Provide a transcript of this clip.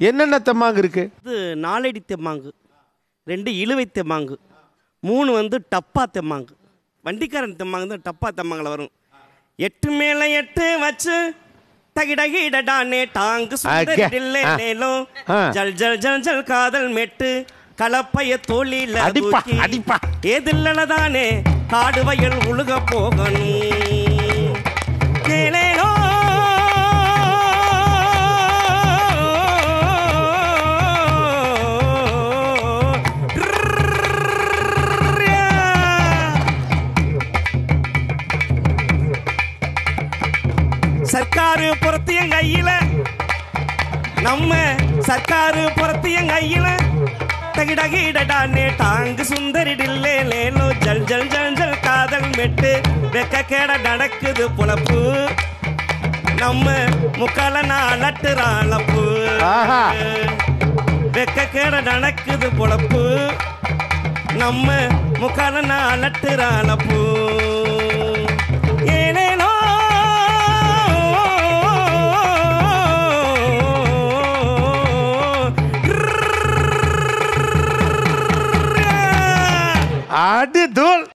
என்னென்ன தெம்மாங்கு இருக்கு இது நாலடி தெம்மாங்கு ரெண்டு இழுவை தெம்மாங்கு மூணு வந்து டப்பா தெம்மாங்கு வண்டிக்காரன் தெம்மாங்கு தான் டப்பா தெம்மாங்கில் வரும் எட்டு மேல எட்டு வச்சு தகிடகிடடானே டாங்கு அக்கா. சுந்தரிலேலும் ஆ. ஜல் ஜல் ஜல் ஜல் காதல் மெட்டு கலப்பைய தோளில அடிப்பா, தூக்கி அடிப்பா. எதில்லதானே காடு வயல் உழுக போகணும் கேளேனோ சர்க்காரு புறத்து என் கையில நம்ம சர்க்காரு புறத்து என் கையில தகிடகிடடானே டாங்கு சுந்தரி டில்லே லேலோ ஜல் ஜல் ஜல் ஜல் காதல் மெட்டு வெக்க கேட நடக்குது புலப்பு நம்ம முக்கால நான் நட்டுறாளப்பு ஆஹா. வெக்க கேட நடக்குது பொழப்பு நம்ம முக்கால நான் நட்டுறாளப்பு ஏனேனோ அடி தூள்